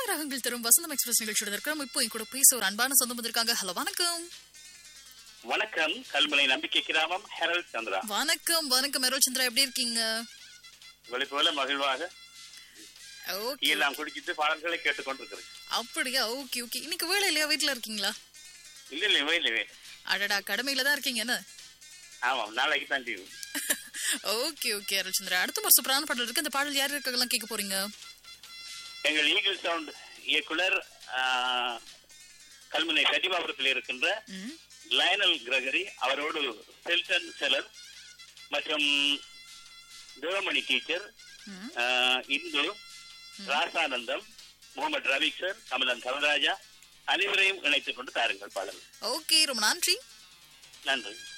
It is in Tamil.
ராகங்கள் தரும் வசந்தம் எக்ஸ்பிரஸ் நிகழ்ச்சியோட இருக்கிறோம் இப்போ என் கூட பேச ஒரு அன்பான சொந்தம் வந்திருக்காங்க ஹலோ வணக்கம் வணக்கம் கல்முனை நம்பிக்கை கிராமம் ஹெரல் சந்திரா வணக்கம் வணக்கம் மெரோல் சந்திரா எப்படி இருக்கீங்க இவளை போல மகிழ்வாக ஓகே எல்லாம் குடிச்சிட்டு பாடல்களை கேட்டுக்கொண்டிருக்கிறேன் அப்படியா ஓகே ஓகே இன்னைக்கு வேலை இல்லையா வீட்ல இருக்கீங்களா இல்ல இல்ல வேலை வேலை அடடா கடமையில தான் இருக்கீங்க என்ன ஆமாம் நாளைக்கு தான் லீவு ஓகே ஓகே அருள்சந்திரா அடுத்த ஒரு சூப்பரான பாடல் இருக்கு இந்த பாடல் யார் இருக்கலாம் கேட்க போறீங்க எங்கள் ஈகிள் சவுண்ட் இயக்குனர் ஆ, கல்முனை கதிபாபுரத்தில் இருக்கின்ற ம், லயனல் கிரகரி அவரோடு செல்டன் செலர் மற்றும் தேவமணி டீச்சர் ம். ஆ, இந்து ராசானந்தம் முகமது ரவிக் சார் கமலன் கமலராஜா அனைவரையும் இணைத்துக் கொண்டு தாருங்கள் பாடல் ஓகே ரொம்ப நன்றி நன்றி